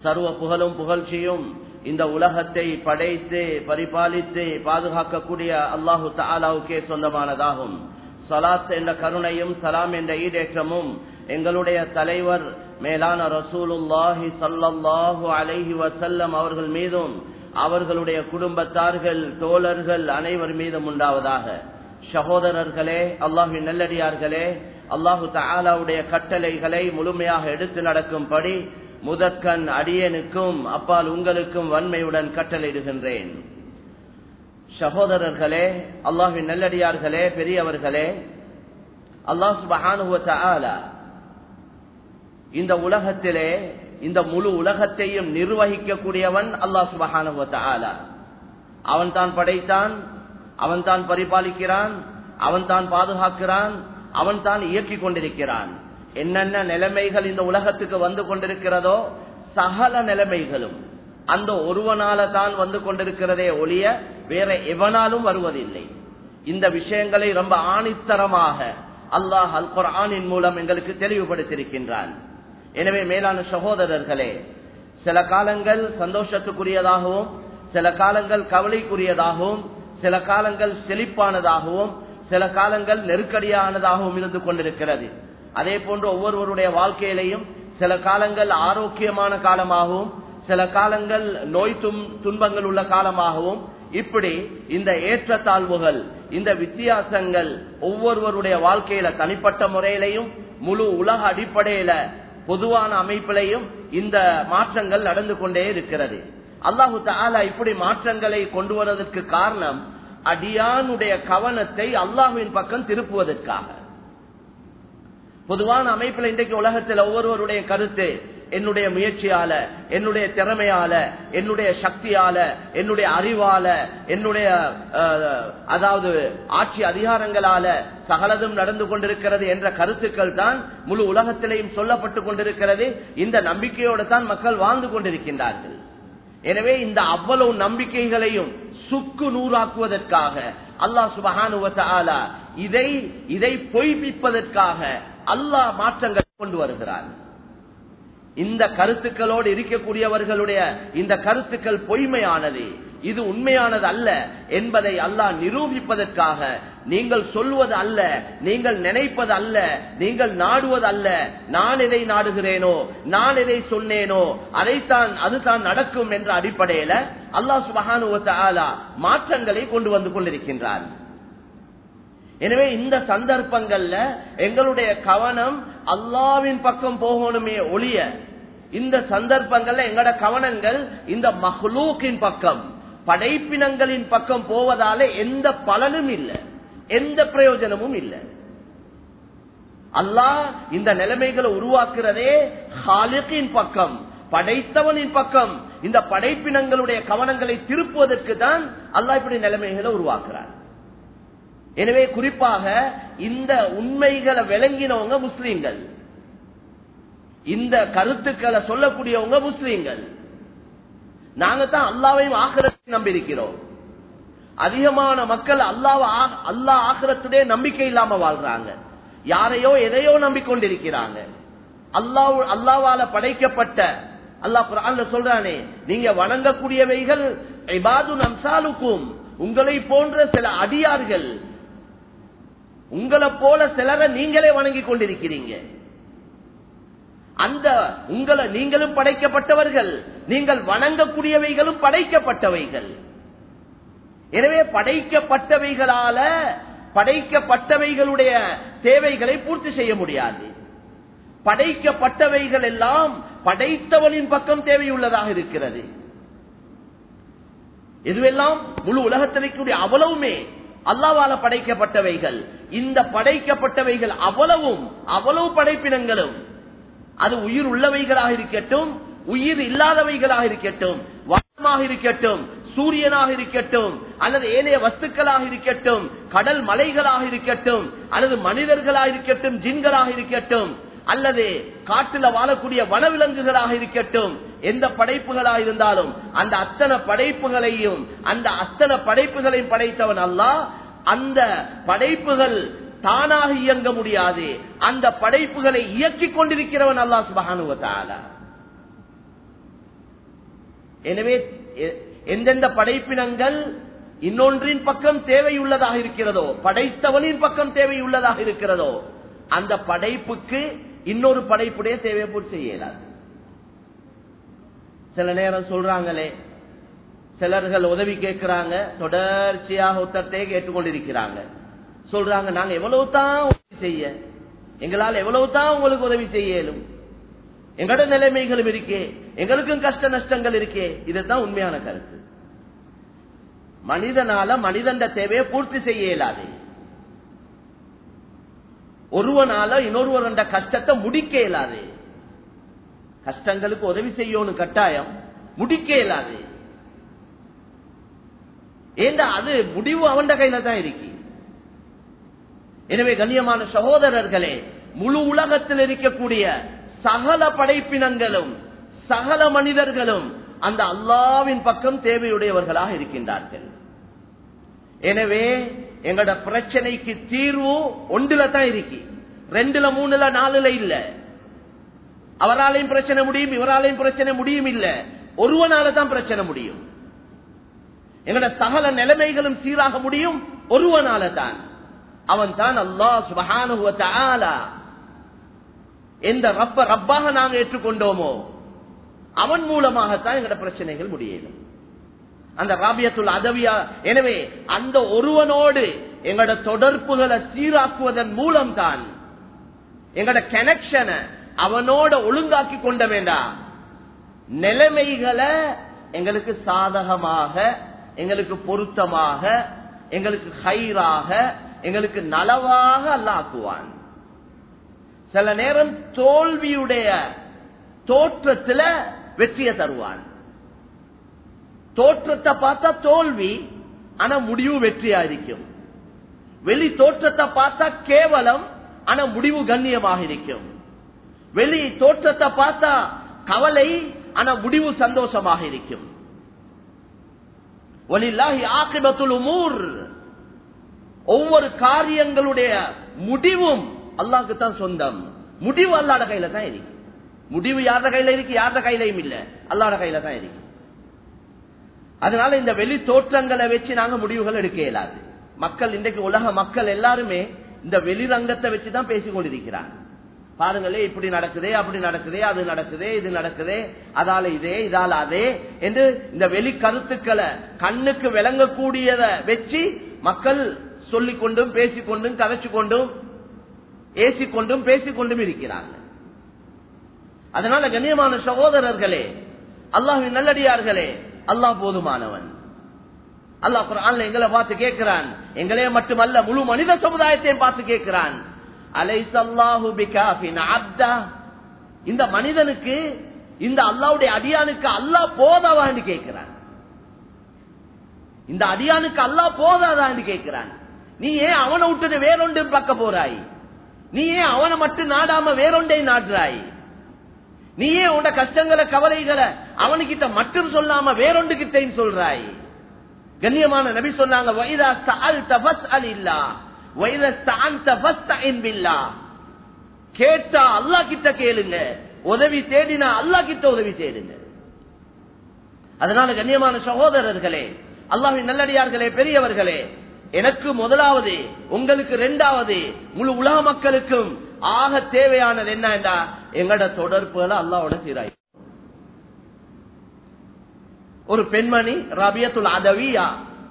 சர்வ புகழும் புகழ்ச்சியும் இந்த உலகத்தை படைத்து பரிபாலித்து பாதுகாக்கக்கூடிய அல்லாஹு தாலாவுக்கே சொந்தமானதாகும் சலாத் என்ற கருணையும் சலாம் என்ற ஈடேற்றமும் எங்களுடைய தலைவர் மேலான ரசூலுல்லாஹி சல்லல்லாஹு அலைஹி வசல்லம் அவர்கள் மீதும் அவர்களுடைய குடும்பத்தார்கள் தோழர்கள் அனைவர் மீதும் உண்டாவதாக சகோதரர்களே அல்லாஹின் நல்லடியார்களே அல்லாஹு தாலாவுடைய கட்டளைகளை முழுமையாக எடுத்து நடக்கும்படி முதற்கண் அடியனுக்கும் அப்பால் உங்களுக்கும் வன்மையுடன் கட்டளையிடுகின்றேன் சகோதரர்களே அல்லாஹின் நல்லடியார்களே பெரியவர்களே அல்லாஹ் சுபஹானுவ இந்த உலகத்திலே இந்த முழு உலகத்தையும் நிர்வகிக்கக்கூடியவன் அல்லாஹ் சுபஹானுவ அவன் தான் படைத்தான் அவன் தான் பரிபாலிக்கிறான் அவன் தான் பாதுகாக்கிறான் அவன் தான் இயக்கிக் கொண்டிருக்கிறான் என்னென்ன நிலைமைகள் இந்த உலகத்துக்கு வந்து கொண்டிருக்கிறதோ சகல நிலைமைகளும் அந்த ஒருவனால தான் வந்து கொண்டிருக்கிறதே ஒழிய வேற எவனாலும் வருவதில்லை இந்த விஷயங்களை ரொம்ப ஆணித்தரமாக அல்லாஹ் அல் குரானின் மூலம் எங்களுக்கு தெளிவுபடுத்தியிருக்கின்றான் எனவே மேலான சகோதரர்களே சில காலங்கள் சந்தோஷத்துக்குரியதாகவும் சில காலங்கள் கவலைக்குரியதாகவும் சில காலங்கள் செழிப்பானதாகவும் சில காலங்கள் நெருக்கடியானதாகவும் இருந்து கொண்டிருக்கிறது அதே போன்று ஒவ்வொருவருடைய வாழ்க்கையிலையும் சில காலங்கள் ஆரோக்கியமான காலமாகவும் சில காலங்கள் நோய் துன்பங்கள் உள்ள காலமாகவும் இப்படி இந்த ஏற்றத்தாழ்வுகள் இந்த வித்தியாசங்கள் ஒவ்வொருவருடைய வாழ்க்கையில தனிப்பட்ட முறையிலையும் முழு உலக அடிப்படையில பொதுவான அமைப்பிலையும் இந்த மாற்றங்கள் நடந்து கொண்டே இருக்கிறது அல்லாஹு தாலா இப்படி மாற்றங்களை கொண்டு வருவதற்கு காரணம் அடியானுடைய கவனத்தை அல்லாஹுவின் பக்கம் திருப்புவதற்காக பொதுவான அமைப்பில் இன்றைக்கு உலகத்தில் ஒவ்வொருவருடைய கருத்து என்னுடைய முயற்சியால என்னுடைய திறமையால என்னுடைய சக்தியால என்னுடைய அறிவால என்னுடைய அதாவது ஆட்சி அதிகாரங்களால சகலதும் நடந்து கொண்டிருக்கிறது என்ற கருத்துக்கள் தான் முழு உலகத்திலேயும் சொல்லப்பட்டு கொண்டிருக்கிறது இந்த நம்பிக்கையோடு தான் மக்கள் வாழ்ந்து கொண்டிருக்கின்றார்கள் எனவே இந்த அவ்வளவு நம்பிக்கைகளையும் சுக்கு நூறாக்குவதற்காக அல்லாஹ் சுபஹானுவல இதை இதை பொய்ப்பிப்பதற்காக அல்லாஹ் மாற்றங்கள் கொண்டு வருகிறார் இந்த கருத்துக்களோடு இருக்கக்கூடியவர்களுடைய இந்த கருத்துக்கள் பொய்மையானது இது உண்மையானது அல்ல என்பதை அல்லாஹ் நிரூபிப்பதற்காக நீங்கள் சொல்வது அல்ல நீங்கள் நினைப்பது அல்ல நீங்கள் நாடுவது அல்ல நான் எதை நாடுகிறேனோ நான் எதை சொன்னேனோ அதைத்தான் அதுதான் நடக்கும் என்ற அடிப்படையில அல்லாஹ் சுபஹானு மாற்றங்களை கொண்டு வந்து கொண்டிருக்கின்றார் எனவே இந்த சந்தர்ப்பங்கள்ல எங்களுடைய கவனம் அல்லாவின் பக்கம் போகணுமே ஒளிய இந்த சந்தர்ப்பங்கள்ல எங்களோட கவனங்கள் இந்த மஹ்லூக்கின் பக்கம் படைப்பினங்களின் பக்கம் போவதால எந்த பலனும் இல்லை எந்த பிரயோஜனமும் இல்லை அல்லாஹ் இந்த நிலைமைகளை உருவாக்குறதே ஹாலிக்கின் பக்கம் படைத்தவனின் பக்கம் இந்த படைப்பினங்களுடைய கவனங்களை திருப்புவதற்கு தான் அல்லாஹ் இப்படி நிலைமைகளை உருவாக்குறார் எனவே குறிப்பாக இந்த உண்மைகளை விளங்கினவங்க முஸ்லீம்கள் இந்த கருத்துக்களை சொல்லக்கூடியவங்க முஸ்லீம்கள் நாங்க தான் அல்லாவையும் ஆக்கிரத்தை நம்பியிருக்கிறோம் அதிகமான மக்கள் அல்லாவ அல்லா ஆக்கிரத்துடைய நம்பிக்கை இல்லாம வாழ்றாங்க யாரையோ எதையோ நம்பிக்கொண்டிருக்கிறாங்க அல்லாஹ் அல்லாவால படைக்கப்பட்ட அல்லாஹ் குரான்ல சொல்றானே நீங்க வணங்கக்கூடியவைகள் இபாது நம்சாலுக்கும் உங்களை போன்ற சில அடியார்கள் உங்களை போல சிலரை நீங்களே வணங்கி கொண்டிருக்கிறீங்க அந்த உங்களை நீங்களும் படைக்கப்பட்டவர்கள் நீங்கள் வணங்கக்கூடியவைகளும் படைக்கப்பட்டவைகள் எனவே படைக்கப்பட்டவைகளால படைக்கப்பட்டவைகளுடைய தேவைகளை பூர்த்தி செய்ய முடியாது படைக்கப்பட்டவைகள் எல்லாம் படைத்தவனின் பக்கம் தேவையுள்ளதாக இருக்கிறது இதுவெல்லாம் முழு உலகத்திற்குரிய அவ்வளவுமே அல்லாவால படைக்கப்பட்டவைகள் இந்த படைக்கப்பட்டவைகள் அவ்வளவும் அவ்வளவு படைப்பினங்களும் அது உயிர் உள்ளவைகளாக இருக்கட்டும் உயிர் இல்லாதவைகளாக இருக்கட்டும் வானமாக இருக்கட்டும் சூரியனாக இருக்கட்டும் அல்லது ஏனைய வஸ்துக்களாக இருக்கட்டும் கடல் மலைகளாக இருக்கட்டும் அல்லது மனிதர்களாக இருக்கட்டும் ஜின்களாக இருக்கட்டும் அல்லது காட்டுல வாழக்கூடிய வனவிலங்குகளாக இருக்கட்டும் எந்த படைப்புகளாக இருந்தாலும் அந்த அத்தனை படைப்புகளையும் அந்த அத்தனை படைப்புகளையும் படைத்தவன் அல்ல அந்த படைப்புகள் தானாக இயங்க முடியாது அந்த படைப்புகளை இயக்கிக் கொண்டிருக்கிறவன் அல்லா சுபகானுவத்தால எனவே எ- எந்தெந்த படைப்பினங்கள் இன்னொன்றின் பக்கம் தேவையுள்ளதாக இருக்கிறதோ படைத்தவனின் பக்கம் தேவையுள்ளதாக இருக்கிறதோ அந்த படைப்புக்கு இன்னொரு படைப்புடைய தேவையை பூர்த்தி செய்ய இயலாது சில நேரம் சொல்றாங்களே சிலர்கள் உதவி கேட்கிறாங்க தொடர்ச்சியாக உத்தரத்தை கேட்டுக்கொண்டிருக்கிறாங்க சொல்றாங்க நாங்க எவ்வளவு தான் உதவி செய்ய எங்களால் எவ்வளவு தான் உங்களுக்கு உதவி செய்ய இயலும் எங்களோட நிலைமைகளும் இருக்கே எங்களுக்கும் கஷ்ட நஷ்டங்கள் இருக்கே இதுதான் உண்மையான கருத்து மனிதனால மனிதன் தேவையை பூர்த்தி செய்ய இயலாது ஒருவனால இன்னொருவருடைய கஷ்டத்தை முடிக்க இயலாது கஷ்டங்களுக்கு உதவி செய்யணும் கட்டாயம் முடிக்க இயலாது ஏண்டா அது முடிவு அவன் கையில தான் இருக்கு எனவே கண்ணியமான சகோதரர்களே முழு உலகத்தில் இருக்கக்கூடிய சகல படைப்பினங்களும் சகல மனிதர்களும் அந்த அல்லாவின் பக்கம் தேவையுடையவர்களாக இருக்கின்றார்கள் எனவே எங்களோட பிரச்சனைக்கு தீர்வு ஒன்றுல தான் இருக்கு ரெண்டுல மூணுல நாலுல இல்ல அவராலையும் பிரச்சனை முடியும் இவராலையும் பிரச்சனை முடியும் இல்ல ஒருவனால தான் பிரச்சனை முடியும் எங்களோட சகல நிலைமைகளும் சீராக முடியும் ஒருவனால தான் அவன் தான் அல்லாஹ் சுபஹானஹு வ தஆலா எந்த ரப்ப ரப்பாக நாங்க ஏற்றுக்கொண்டோமோ அவன் மூலமாகத்தான் எங்களோட பிரச்சனைகள் முடியணும் அந்த ராபியத்துல் அதவியா எனவே அந்த ஒருவனோடு எங்களோட தொடர்புகளை சீராக்குவதன் மூலம் தான் எங்களோட கனெக்ஷனை அவனோட ஒழுங்காக்கி கொண்ட வேண்டாம் நிலைமைகளை எங்களுக்கு சாதகமாக எங்களுக்கு பொருத்தமாக எங்களுக்கு ஹைராக எங்களுக்கு நலவாக அல்லாக்குவான் சில நேரம் தோல்வியுடைய தோற்றத்துல வெற்றியை தருவான் தோற்றத்தை பார்த்தா தோல்வி ஆனா முடிவு வெற்றியா இருக்கும் வெளி தோற்றத்தை பார்த்தா கேவலம் ஆனா முடிவு கண்ணியமாக இருக்கும் வெளி தோற்றத்தை பார்த்தா கவலை ஆனா முடிவு சந்தோஷமாக இருக்கும் வலில்லாஹி ஆக்கிபத்துல் உமூர் ஒவ்வொரு காரியங்களுடைய முடிவும் அல்லாஹ்க்கு தான் சொந்தம் முடிவு அல்லாட கையில தான் இருக்கு முடிவு யாரோட கையில இருக்கு யாரோட கையிலையும் இல்ல அல்லாட கையில தான் இருக்கு அதனால இந்த வெளி தோற்றங்களை வச்சு நாங்க முடிவுகள் எடுக்க இயலாது மக்கள் இன்றைக்கு உலக மக்கள் எல்லாருமே இந்த வெளிரங்கத்தை வச்சுதான் பேசிக் கொண்டிருக்கிறாங்க பாருங்களே இப்படி நடக்குதே அப்படி நடக்குதே அது நடக்குதே இது நடக்குதே அதால இதே இதால அதே என்று இந்த வெளி கருத்துக்களை கண்ணுக்கு விளங்கக்கூடியத வச்சு மக்கள் சொல்லிக்கொண்டும் பேசிக்கொண்டும் கதைச்சு கொண்டும் ஏசிக்கொண்டும் பேசிக்கொண்டும் இருக்கிறாங்க அதனால கண்ணியமான சகோதரர்களே அல்லாஹின் நல்லடியார்களே அல்லாஹ் போதுமானவன் அல்லாஹ் குர்ஆன்ல எங்களை பார்த்து கேட்கிறான் எங்களே மட்டுமல்ல முழு மனித சமுதாயத்தையும் பார்த்து கேட்கிறான் அலைசல்லாஹு பிகாஃபின் அப்தா இந்த மனிதனுக்கு இந்த அல்லாவுடைய அடியானுக்கு அல்லாஹ் போதாவான்னு கேட்கிறான் இந்த அடியானுக்கு அல்லாஹ் போதாதான்னு கேட்கிறான் நீ ஏன் அவனை விட்டுட்டு வேறொன்று பார்க்க போறாய் நீ ஏன் அவனை மட்டும் நாடாம வேறொன்றை நாடுறாய் நீ ஏன் உன்ட கஷ்டங்களை கவலைகளை அவனுக்கிட்ட மட்டும் சொல்லாம வேறொன்று கிட்டையும் சொல்றாய் கண்ணியமான நபி சொன்னாங்க வைதா சஅல்த ஃபஸ்அலில்லா வைதா ஸ்தஅன்த ஃபஸ்தஇன் பில்லாஹ் கேட்டா அல்லாஹ் கிட்ட கேளுங்க உதவி தேடினா அல்லாஹ் கிட்ட உதவி தேடுங்க அதனால கண்ணியமான சகோதரர்களே அல்லாஹ்வின் நல்லடியார்களே பெரியவர்களே எனக்கு முதலாவது உங்களுக்கு இரண்டாவது முழு உலக மக்களுக்கும் ஆக தேவையானது என்ன என்றா எங்களோட தொடர்புகளை அல்லாவோட சீராய் ஒரு பெண்மணி ரபியத்துல் அதவியா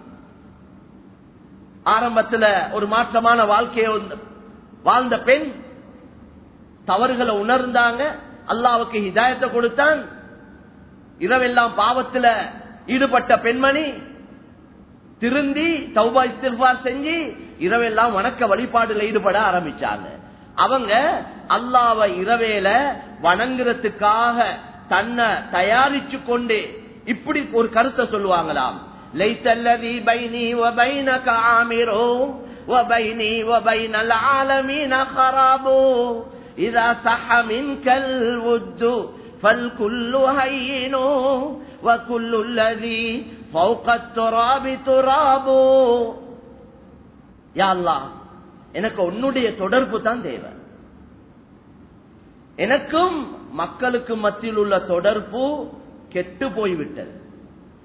ஆரம்பத்துல ஒரு மாற்றமான வாழ்க்கையை வாழ்ந்த பெண் தவறுகளை உணர்ந்தாங்க அல்லாவுக்கு ஹிதாயத்தை கொடுத்தான் இரவெல்லாம் பாவத்துல ஈடுபட்ட பெண்மணி திருந்தி தௌபா இஸ்திஃபார் செஞ்சு இரவெல்லாம் வணக்க வழிபாடுல ஈடுபட ஆரம்பிச்சாங்க அவங்க அல்லாவை இரவேல வணங்குறதுக்காக தன்னை தயாரிச்சு கொண்டு இப்படி ஒரு கருத்தை சொல்லுவாங்களாம் ليس الذي بيني وبينك عامر وبيني وبين العالمين خراب إذا صح منك الود فالكل هين وكل الذي فوق التراب تراب يا الله எனக்கு உன்னுடைய தொடர்பு தான் தேவை எனக்கும் மக்களுக்கு மத்தியில் உள்ள தொடர்பு கெட்டு போய்விட்டது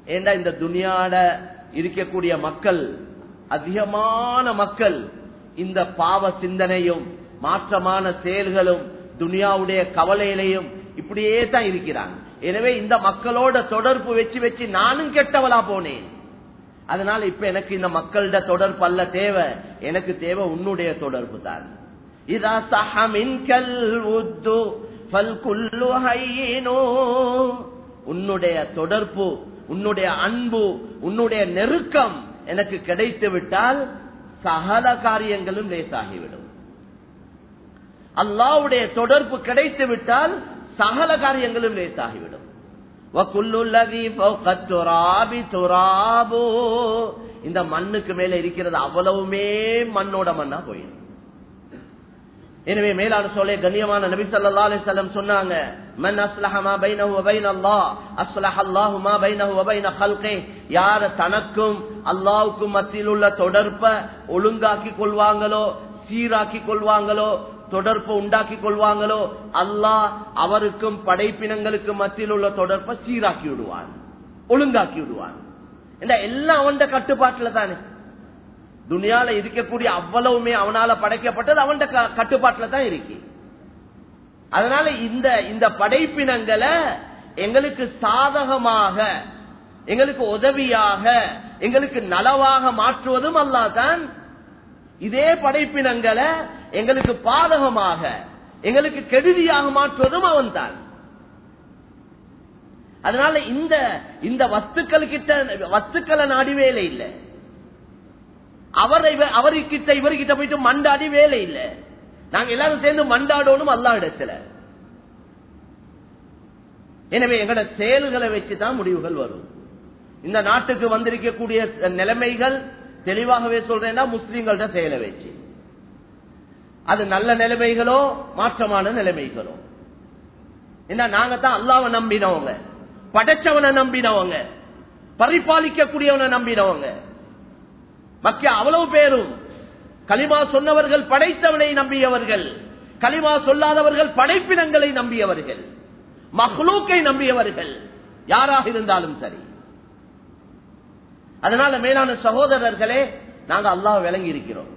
ஏண்டா இந்த துனியாட இருக்கக்கூடிய மக்கள் அதிகமான மக்கள் இந்த பாவ சிந்தனையும் மாற்றமான செயல்களும் துனியாவுடைய கவலையிலையும் இப்படியே தான் இருக்கிறாங்க எனவே இந்த மக்களோட தொடர்பு வச்சு வச்சு நானும் கெட்டவளா போனேன் அதனால இப்ப எனக்கு இந்த மக்களோட தொடர்பு அல்ல தேவை எனக்கு தேவை உன்னுடைய தொடர்பு தான் இதா சஹமின்கல் உத்து ஃபல்குல்லு ஹையினோ உன்னுடைய தொடர்பு உன்னுடைய அன்பு உன்னுடைய நெருக்கம் எனக்கு கிடைத்து விட்டால் சகல காரியங்களும் லேசாகிவிடும் அல்லாவுடைய தொடர்பு கிடைத்து விட்டால் சகல காரியங்களும் லேசாகிவிடும் இந்த மண்ணுக்கு மேல இருக்கிறது அவ்வளவுமே மண்ணோட மண்ணா போயிடும் எனவே மேலான சொல்லே கண்ணியமான நபி ஸல்லல்லாஹு அலைஹி வஸல்லம் சொன்னாங்க மன் அஸ்லஹ மா பைனஹு வ பைன அல்லாஹ் அஸ்லஹ அல்லாஹு மா பைனஹு வ பைன ஹல்கி யார் தனக்கும் அல்லாஹ்வுக்கும் மத்தியில் உள்ள தொடர்பை ஒழுங்காக்கி கொள்வாங்களோ சீராக்கி கொள்வாங்களோ தொடர்பை உண்டாக்கி கொள்வாங்களோ அல்லாஹ் அவருக்கும் படைப்பினங்களுக்கு மத்தியில் உள்ள தொடர்பை சீராக்கி விடுவான் ஒழுங்காக்கி விடுவான் எல்லாம் அவன் கட்டுப்பாட்டுல தானே துனியால இருக்கக்கூடிய அவ்வளவுமே அவனால படைக்கப்பட்டது அவன் கட்டுப்பாட்டுல தான் இருக்கு அதனால இந்த இந்த படைப்பினங்களை எங்களுக்கு சாதகமாக எங்களுக்கு உதவியாக எங்களுக்கு நலவாக மாற்றுவதும் அல்லாதான் இதே படைப்பினங்களை எங்களுக்கு பாதகமாக எங்களுக்கு கெடுதியாக மாற்றுவதும் அவன் தான் அதனால இந்த இந்த வஸ்துக்கள் கிட்ட வஸ்துக்களை நாடி வேலை இல்லை அவரை அவர்கிட்ட இவர்கிட்ட போயிட்டு மண்டாடி வேலை இல்லை நாங்க எல்லாரும் சேர்ந்து மண்டாடணும் அல்லா இடத்துல எனவே எங்கட செயல்களை வச்சுதான் முடிவுகள் வரும் இந்த நாட்டுக்கு வந்திருக்கக்கூடிய நிலைமைகள் தெளிவாகவே சொல்றேன்னா முஸ்லீம்கள்ட்ட செயலை வச்சு அது நல்ல நிலைமைகளோ மாற்றமான நிலைமைகளோ என்ன நாங்க தான் அல்லாவை நம்பினவங்க படைச்சவனை நம்பினவங்க பரிபாலிக்கக்கூடியவனை நம்பினவங்க மக்கிய அவ்வளவு பேரும் களிமா சொன்னவர்கள் படைத்தவனை நம்பியவர்கள் களிமா சொல்லாதவர்கள் படைப்பினங்களை நம்பியவர்கள் மஹ்லூக்கை நம்பியவர்கள் யாராக இருந்தாலும் சரி அதனால மேலான சகோதரர்களே நாங்க அல்லாஹ் விளங்கி இருக்கிறோம்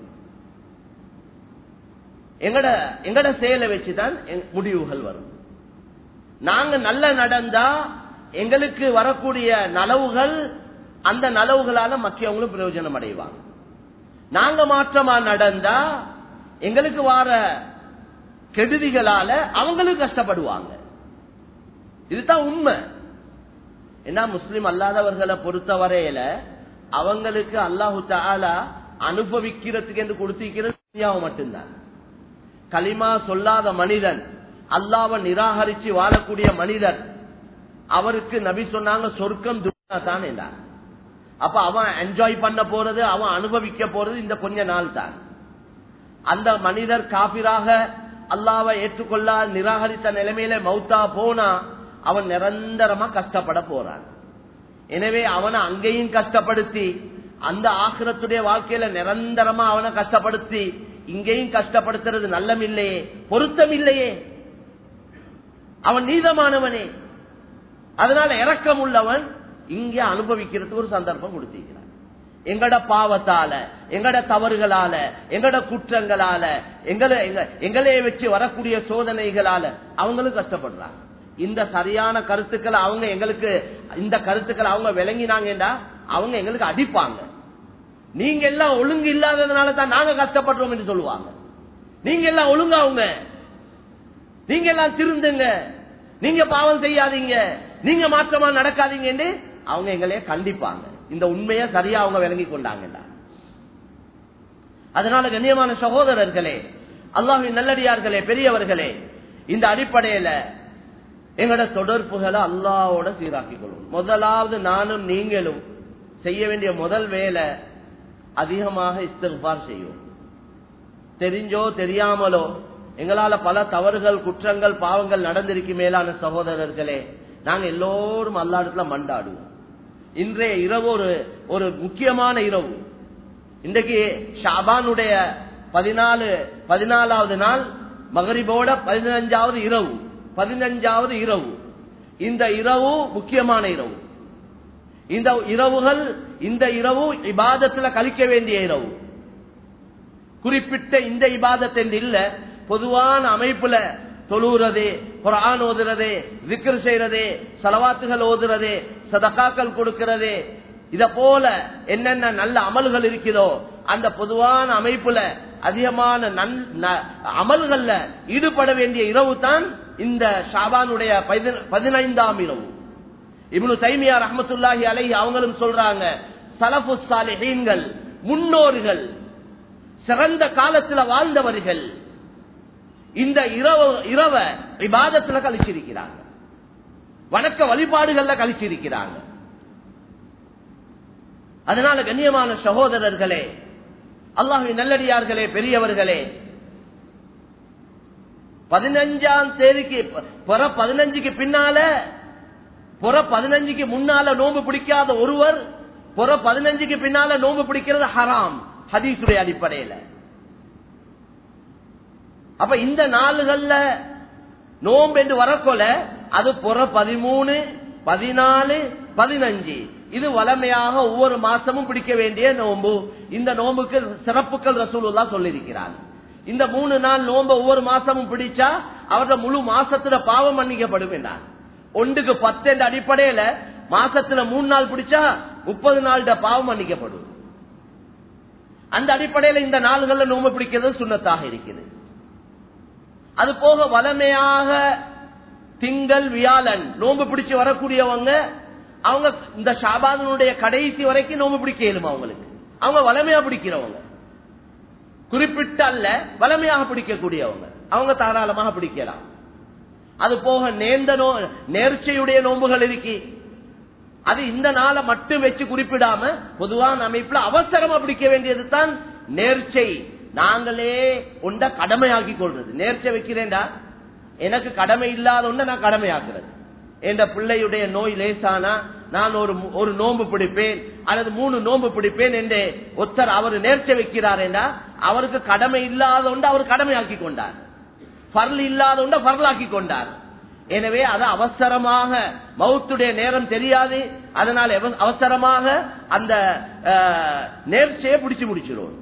எங்கட எங்கட செயலை வச்சுதான் முடிவுகள் வரும் நாங்க நல்ல நடந்தா எங்களுக்கு வரக்கூடிய நலவுகள் அந்த நலவுகளால மக்கியவங்களும் பிரயோஜனம் அடைவாங்க நாங்க மாற்றமா நடந்தா எங்களுக்கு வார கெடுதிகளால அவங்களும் கஷ்டப்படுவாங்க இதுதான் உண்மை என்ன முஸ்லிம் அல்லாதவர்களை பொறுத்த வரையில அவங்களுக்கு அல்லாஹு தாலா அனுபவிக்கிறதுக்கு என்று கொடுத்திருக்கிறது மட்டும்தான் களிமா சொல்லாத மனிதன் அல்லாவை நிராகரிச்சு வாழக்கூடிய மனிதன் அவருக்கு நபி சொன்னாங்க சொர்க்கம் துனியா தான் என்றார் அப்ப அவன் என்ஜாய் பண்ண போறது அவன் அனுபவிக்க போறது இந்த கொஞ்ச நாள் தான் அந்த மனிதர் காபிராக அல்லாவை ஏற்றுக்கொள்ள நிராகரித்த நிலைமையில மௌத்தா போனா அவன் நிரந்தரமா கஷ்டப்பட போறான் எனவே அவனை அங்கேயும் கஷ்டப்படுத்தி அந்த ஆக்கிரத்துடைய வாழ்க்கையில நிரந்தரமா அவனை கஷ்டப்படுத்தி இங்கேயும் கஷ்டப்படுத்துறது நல்லம் இல்லையே பொருத்தம் இல்லையே அவன் நீதமானவனே அதனால இறக்கம் உள்ளவன் இங்க அனுபவிக்கிறதுக்கு ஒரு சந்தர்ப்பம் கொடுத்திருக்கிறான் எங்கட பாவத்தால எங்கட தவறுகளால எங்கட குற்றங்களால எங்களை எங்களே வச்சு வரக்கூடிய சோதனைகளால அவங்களும் கஷ்டப்படுறாங்க இந்த சரியான கருத்துக்களை அவங்க எங்களுக்கு இந்த கருத்துக்களை அவங்க விளங்கினாங்கடா அவங்க எங்களுக்கு அடிப்பாங்க நீங்க எல்லாம் ஒழுங்கு இல்லாததுனால தான் நாங்க கஷ்டப்படுறோம் என்று சொல்லுவாங்க நீங்க எல்லாம் ஒழுங்காவுங்க நீங்க எல்லாம் திருந்துங்க நீங்க பாவம் செய்யாதீங்க நீங்க மாற்றமா நடக்காதீங்க என்று அவங்க எங்களையே கண்டிப்பாங்க இந்த உண்மையை சரியா அவங்க விளங்கி கொண்டாங்கடா அதனால கண்ணியமான சகோதரர்களே அல்லாஹின் நல்லடியார்களே பெரியவர்களே இந்த அடிப்படையில எங்களோட தொடர்புகளை அல்லாவோட சீராக்கிக் கொள்ளும் முதலாவது நானும் நீங்களும் செய்ய வேண்டிய முதல் வேலை அதிகமாக இஸ்திஃபார் செய்யும் தெரிஞ்சோ தெரியாமலோ எங்களால பல தவறுகள் குற்றங்கள் பாவங்கள் நடந்திருக்கு மேலான சகோதரர்களே நாங்க எல்லோரும் அல்லாடத்துல மண்டாடுவோம் இன்றைய இரவு ஒரு ஒரு முக்கியமான இரவு இன்றைக்கு ஷாபானுடைய பதினாலு பதினாலாவது நாள் மகரிபோட பதினஞ்சாவது இரவு பதினஞ்சாவது இரவு இந்த இரவு முக்கியமான இரவு இந்த இரவுகள் இந்த இரவு இபாதத்துல கழிக்க வேண்டிய இரவு குறிப்பிட்ட இந்த இபாதத் என்று இல்ல பொதுவான அமைப்புல தொழுறது குரான் ஓதுறது விக்ர் செய்யறது சலவாத்துகள் ஓதுறது சதகாக்கள் கொடுக்கிறது இத போல என்னென்ன நல்ல அமல்கள் இருக்குதோ அந்த பொதுவான அமைப்புல அதிகமான நன்- ந- அமல்கள்ல ஈடுபட வேண்டிய இரவு தான் இந்த ஷாபானுடைய பதின- பதினைந்தாம் இரவு இப்னு தைமியா ரஹமத்துல்லாஹி அலைஹி அவங்களும் சொல்றாங்க சலஃபு சாலிஹீன்கள் முன்னோர்கள் சிறந்த காலத்துல வாழ்ந்தவர்கள் இந்த இரவு இரவ இபாதத்துல கழிச்சிருக்கிறாங்க வணக்க வழிபாடுகள்ல கழிச்சிருக்கிறாங்க அதனால கண்ணியமான சகோதரர்களே அல்லாஹின் நல்லடியார்களே பெரியவர்களே பதினஞ்சாம் தேதிக்கு புற பதினஞ்சுக்கு பின்னால புற பதினஞ்சுக்கு முன்னால நோன்பு பிடிக்காத ஒருவர் புற பதினஞ்சுக்கு பின்னால நோன்பு பிடிக்கிறது ஹராம் ஹதீசுடைய அடிப்படையில அப்ப இந்த நாளுகள்ல நோன்பு என்று வரக்கொல அது புற பதிமூணு பதினாலு பதினஞ்சு இது வளமையாக ஒவ்வொரு மாசமும் பிடிக்க வேண்டிய நோன்பு இந்த நோன்புக்கு சிறப்புகள் ரசூலுல்லா சொல்லியிருக்கிறார் இந்த மூணு நாள் நோன்பு ஒவ்வொரு மாசமும் பிடிச்சா அவரோட முழு மாசத்துல பாவம் மன்னிக்கப்படும் என்றார் ஒன்றுக்கு பத்து என்ற அடிப்படையில மாசத்துல மூணு நாள் பிடிச்சா முப்பது நாள் பாவம் மன்னிக்கப்படும் அந்த அடிப்படையில இந்த நாள்கள்ல நோம்பு பிடிக்கிறது சுண்ணத்தாக இருக்குது அது போக வளமையாக திங்கள் வியாழன் நோம்பு பிடிச்சு வரக்கூடியவங்க அவங்க இந்த ஷாபாதனுடைய கடைசி வரைக்கும் நோம்பு பிடிக்க இயலும் அவங்களுக்கு அவங்க வளமையா பிடிக்கிறவங்க குறிப்பிட்ட அல்ல வளமையாக பிடிக்கக்கூடியவங்க அவங்க தாராளமாக பிடிக்கலாம் அது போக நேர்ந்த நோ நேர்ச்சையுடைய நோன்புகள் இருக்கு அது இந்த நாளை மட்டும் வச்சு குறிப்பிடாம பொதுவான அமைப்புல அவசரமா பிடிக்க வேண்டியது தான் நேர்ச்சை நாங்களே உண்ட கடமையாக்கி கொள்றது நேர்ச்சை வைக்கிறேன்டா எனக்கு கடமை இல்லாத ஒண்ண நான் கடமையாக்குறது என்ற பிள்ளையுடைய நோய் லேசானா நான் ஒரு ஒரு நோன்பு பிடிப்பேன் அல்லது மூணு நோன்பு பிடிப்பேன் என்று ஒருத்தர் அவர் நேர்ச்சை வைக்கிறார் என்றா அவருக்கு கடமை இல்லாத ஒன்று அவர் கடமையாக்கி கொண்டார் பர்ல் இல்லாத ஒன்றை பர்லாக்கி கொண்டார் எனவே அது அவசரமாக மவுத்துடைய நேரம் தெரியாது அதனால எவ- அவசரமாக அந்த அஹ், நேர்ச்சையை பிடிச்சு முடிச்சிடும்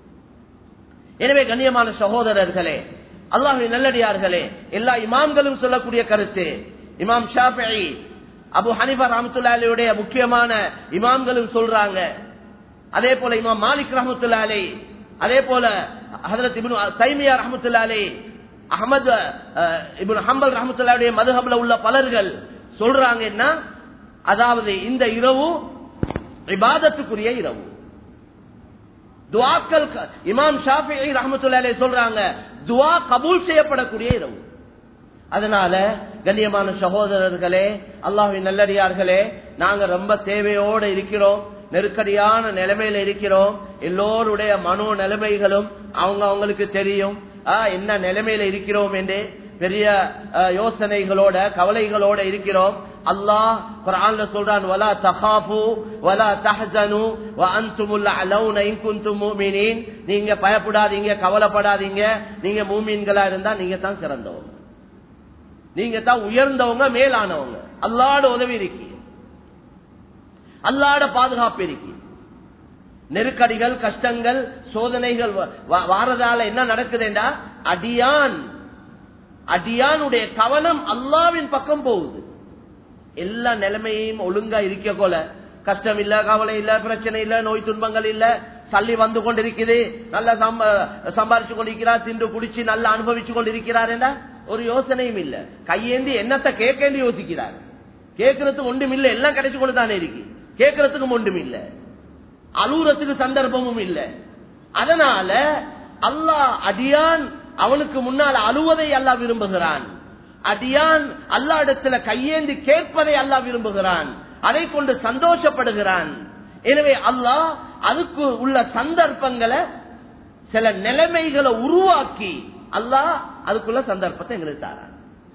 எனவே கண்ணியமான சகோதரர்களே அல்லாஹின் நல்லடியார்களே எல்லா இமாம்களும் சொல்லக்கூடிய கருத்து இமாம் ஷாஃபிஈ அபு ஹனிஃபா ரஹமத்துல்லாலியுடைய முக்கியமான இமாம்களும் சொல்றாங்க அதே போல இமாம் மாலிக் ரஹமத்துல்லா அலை அதே போல ஹதரத் இப்னு தைமியா ரஹமத்துல்லா அலை அஹமது அஹ், இப்னு ஹம்பல் ரஹமத்துல்லாவுடைய மதுஹப்ல உள்ள பலர்கள் சொல்றாங்க என்ன அதாவது இந்த இரவு இபாதத்துக்குரிய இரவு துவாக்கள் க- இமாம் ஷாஃபி ரஹமத்துல்லா அலைஹி சொல்றாங்க துவா கபூல் செய்யப்படக்கூடிய இரவு அதனால கண்ணியமான சகோதரர்களே அல்லாஹின் நல்லடியார்களே நாங்க ரொம்ப தேவையோட இருக்கிறோம் நெருக்கடியான நிலைமையில இருக்கிறோம் எல்லோருடைய மனோ நிலைமைகளும் அவங்க அவங்களுக்கு தெரியும் ஆ, என்ன நிலைமையில இருக்கிறோம் என்று பெரிய ஆ, யோசனைகளோட கவலைகளோட இருக்கிறோம் அல்லாஹ் குர்ஆன்ல சொல்றான் வலா தகாஃபு வலா தஹ்சனு வ அன்துமுல் அலௌன இன் குன்தும் முஃமினீன் நீங்க பயப்படாதீங்க கவலைப்படாதீங்க நீங்க மூமின்களா இருந்தா நீங்க தான் சிறந்தவங்க நீங்க தான் உயர்ந்தவங்க மேலானவங்க அல்லாட உதவி இருக்கு அல்லாட பாதுகாப்பு இருக்கு நெருக்கடிகள் கஷ்டங்கள் சோதனைகள் வ- வ- வாரதால என்ன நடக்குதுண்டா அடியான் அடியானுடைய கவனம் அல்லாவின் பக்கம் போகுது எல்லா நிலைமையும் ஒழுங்கா இருக்க போல கஷ்டம் இல்ல கவலை இல்ல பிரச்சனை இல்ல நோய் துன்பங்கள் இல்ல சல்லி வந்து கொண்டிருக்குது நல்லா சம்ப- சம்பாரிச்சு கொண்டிருக்கிறார் தின்று குடிச்சு நல்லா அனுபவிச்சு கொண்டிருக்கிறார் என்றா ஒரு யோசனையும் இல்ல கையேந்தி என்னத்தை கேட்கேந்து யோசிக்கிறார் கேட்கறதுக்கு ஒன்றும் இல்ல எல்லாம் கிடைச்சு கொண்டு தானே இருக்கு கேட்கறதுக்கும் ஒன்றும் இல்ல அழுகுறதுக்கு சந்தர்ப்பமும் இல்ல அதனால அல்லாஹ் அடியான் அவனுக்கு முன்னால் அழுவதை அல்லாஹ் விரும்புகிறான் அடியான் அல்லா இடத்துல கையேந்தி கேட்பதை அல்லாஹ் விரும்புகிறான் அதை கொண்டு சந்தோஷப்படுகிறான் எனவே அல்லாஹ் அதுக்கு உள்ள சந்தர்ப்பங்களை சில நிலைமைகளை உருவாக்கி அல்லாஹ் அதுக்குள்ள சந்தர்ப்பத்தை எங்களுக்கு தாரான்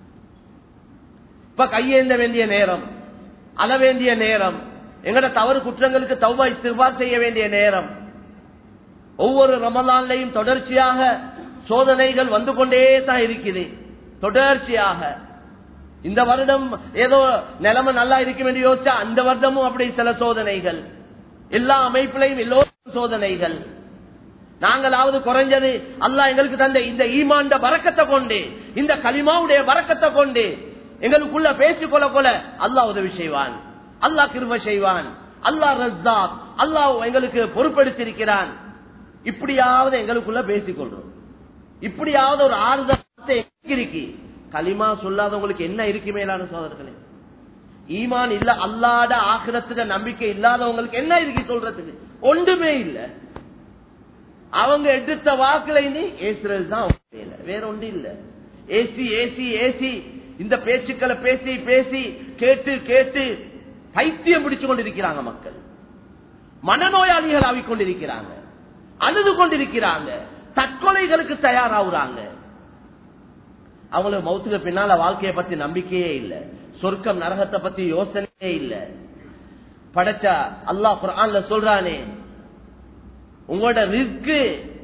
இப்ப கையேந்த வேண்டிய நேரம் அழ வேண்டிய நேரம் எங்கட தவறு குற்றங்களுக்கு தௌபா இஸ்திஃபார் செய்ய வேண்டிய நேரம் ஒவ்வொரு ரமலான்லையும் தொடர்ச்சியாக சோதனைகள் வந்து கொண்டே தான் இருக்குது தொடர்ச்சியாக இந்த வருடம் ஏதோ நிலைமை நல்லா இருக்கும் என்று யோசிச்சா அந்த வருடமும் அப்படி சில சோதனைகள் எல்லா அமைப்பிலையும் எல்லோரும் சோதனைகள் நாங்களாவது குறைஞ்சது அல்லாஹ் எங்களுக்கு தந்த இந்த ஈமாண்ட வரக்கத்தை கொண்டு இந்த களிமாவுடைய வரக்கத்தை கொண்டு எங்களுக்குள்ள பேசிக் கொள்ள கொள்ள அல்லாஹ் உதவி செய்வான் அல்லாஹ் கிருப செய்வான் அல்லாஹ் ரஸ்தாக் அல்லாஹ் எங்களுக்கு பொறுப்பெடுத்திருக்கிறான் இப்படியாவது எங்களுக்குள்ள பேசிக் கொள்றோம் இப்படியாவது ஒரு ஆறுதல் இருக்கு களிமா சொல்லாதவங்களுக்கு என்ன இருக்கு மேலான சோதர்களே ஈமான் இல்ல அல்லாட ஆக்கிரத்துக்கு நம்பிக்கை இல்லாதவங்களுக்கு என்ன இருக்கு சொல்றதுக்கு ஒன்றுமே இல்ல அவங்க எடுத்த வாக்குல இனி ஏசுறது தான் வேற ஒன்று இல்ல ஏசி ஏசி ஏசி இந்த பேச்சுக்களை பேசி பேசி கேட்டு கேட்டு பைத்தியம் பிடிச்சு கொண்டிருக்கிறாங்க மக்கள் மனநோயாளிகள் ஆகிக்கொண்டிருக்கிறாங்க அழுது கொண்டிருக்கிறாங்க தற்கொலைகளுக்கு தயாராகுறாங்க அவங்களுக்கு மௌத்துக்கு பின்னால வாழ்க்கையை பத்தி நம்பிக்கையே இல்ல சொர்க்கம் நரகத்தை பத்தி யோசனையே இல்ல படைச்சா அல்லாஹ் குரான்ல சொல்றானே உங்களோட ரிஸ்கு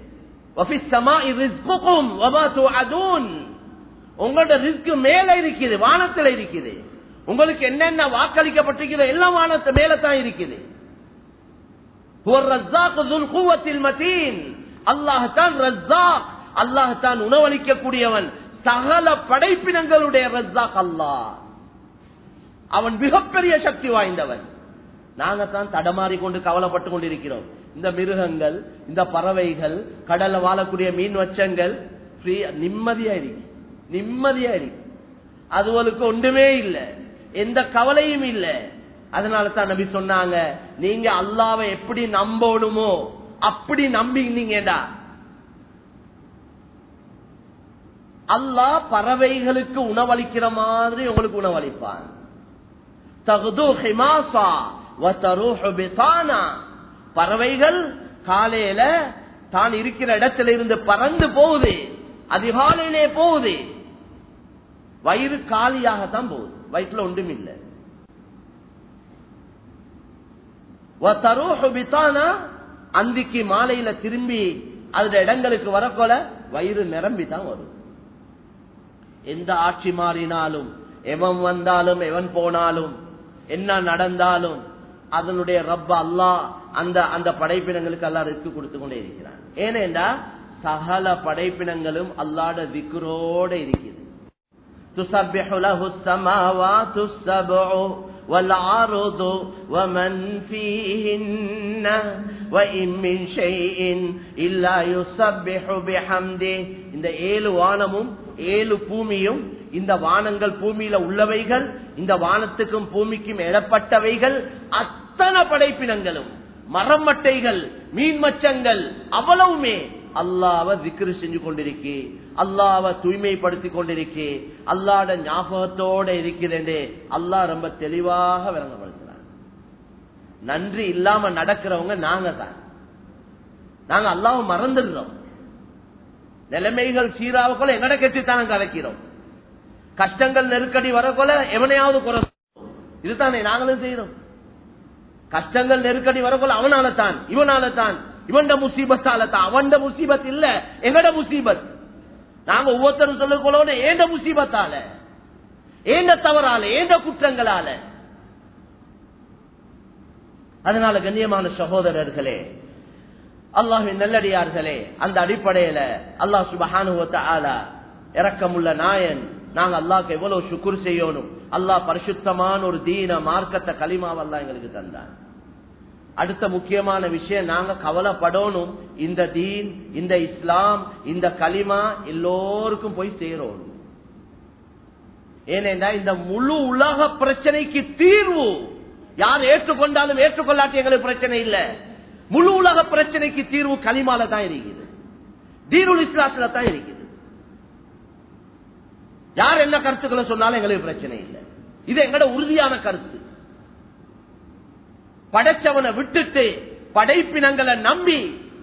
உங்களோட ரிஸ்க் மேல இருக்குது வானத்துல இருக்குது உங்களுக்கு என்னென்ன வாக்களிக்கப்பட்டிருக்கிறதோ எல்லாம் வானத்து மேல தான் இருக்குது அல்லாஹான் ரஸ்ஸாக் அல்லாஹான் உணவளிக்கக்கூடியவன் சகல படைப்பினங்களுடைய ரஸ்ஸாக் அல்லாஹ் அவன் மிகப்பெரிய சக்தி வாய்ந்தவன் நாங்க தான் தடமாறி கொண்டு கவலைப்பட்டு கொண்டிருக்கிறோம் இந்த மிருகங்கள் இந்த பறவைகள் கடல்ல வாழக்கூடிய மீன் வச்சங்கள் நிம்மதியா இருக்கு நிம்மதியா இருக்கு அதுவளுக்கு ஒன்றுமே இல்லை எந்த கவலையும் இல்லை அதனால தான் நபி சொன்னாங்க நீங்க அல்லாவை எப்படி நம்பணுமோ அப்படி நம்பினீங்கடா அல்லாஹ் பறவைகளுக்கு உணவளிக்கிற மாதிரி உங்களுக்கு உணவளிப்பான் தகுது ஹிமாசா பறவைகள் காலையில தான் இருக்கிற இடத்துல இருந்து பறந்து போகுது அதிகாலையிலே போகுது வயிறு காலியாகத்தான் போகுது வயிற்றுல ஒன்றும் இல்லை அந்திக்கு மாலையில திரும்பி அந்த இடங்களுக்கு வரக்கொல வயிறு நிரம்பி தான் வரும் எந்த ஆட்சி மாறினாலும் எவன் வந்தாலும் எவன் போனாலும் என்ன நடந்தாலும் அதனுடைய ரப்ப அல்லா அந்த அந்த படைப்பினங்களுக்கு அல்லா ரிஸ்க் கொடுத்து கொண்டே இருக்கிறான் ஏனேண்டா சகல படைப்பினங்களும் அல்லாட திக்குரோட இருக்குது تسبح له السماوات السبع والعرض ومن فيهن وإن من شيء إلا يسبح بحمده இந்த ஏழு வானமும் ஏழு பூமியும் இந்த வானங்கள் பூமியில உள்ளவைகள் இந்த வானத்துக்கும் பூமிக்கும் எழப்பட்டவைகள் அத்தனை படைப்பினங்களும் மரமட்டைகள் மீன் மச்சங்கள் அவ்வளவுமே அல்லாவ திக்ரு செஞ்சு கொண்டிருக்கே அல்லாவ தூய்மைப்படுத்தி கொண்டிருக்கே அல்லாட ஞாபகத்தோட இருக்கிறேன் அல்லா ரொம்ப தெளிவாக விளங்கப்படுத்துறாங்க நன்றி இல்லாம நடக்கிறவங்க நாங்க தான் நாங்க அல்லாவ மறந்துடுறோம் நிலைமைகள் சீராவக்குள்ள எங்கட கெட்டித்தானம் கலைக்கிறோம் கஷ்டங்கள் நெருக்கடி வரக்குள்ள எவனையாவது குறை இதுதானே நாங்களும் செய்யறோம் கஷ்டங்கள் நெருக்கடி வரக்குள்ள அவனால தான் இவனால தான் இவன் முசீபத்தால தான் அவன் முசீபத் இல்ல எங்கட முசீபத் நாங்க ஒவ்வொருத்தரும் சொல்லிக்கொள்ள ஏண்ட முசீபத்தால ஏண்ட தவறால ஏண்ட குற்றங்களால அதனால கண்ணியமான சகோதரர்களே அல்லாஹின் நல்லடியார்களே அந்த அடிப்படையில அல்லாஹ் சுபஹானுவத்த ஆலா இறக்கமுள்ள நாயன் நாங்க அல்லாஹ்க்கு எவ்வளவு சுக்குர் செய்யணும் அல்லாஹ் பரிசுத்தமான ஒரு தீன மார்க்கத்தை களிமாவெல்லாம் எங்களுக்கு தந்தான் அடுத்த முக்கியமான விஷயம் நாங்க கவலைப்படணும் இந்த தீன் இந்த இஸ்லாம் இந்த களிமா எல்லோருக்கும் போய் சேரணும் ஏனென்றா இந்த முழு உலக பிரச்சனைக்கு தீர்வு யார் ஏற்றுக்கொண்டாலும் ஏற்றுக்கொள்ளாட்டி எங்களுக்கு பிரச்சனை இல்ல முழு உலக பிரச்சனைக்கு தீர்வு களிமால தான் இருக்குது தீருல் இஸ்லாத்துல தான் இருக்குது யார் என்ன கருத்துக்களை சொன்னாலும் எங்களுக்கு பிரச்சனை இல்லை இது எங்கட உறுதியான கருத்து படைச்சவனை விட்டுட்டு படைப்பினங்களை நம்பி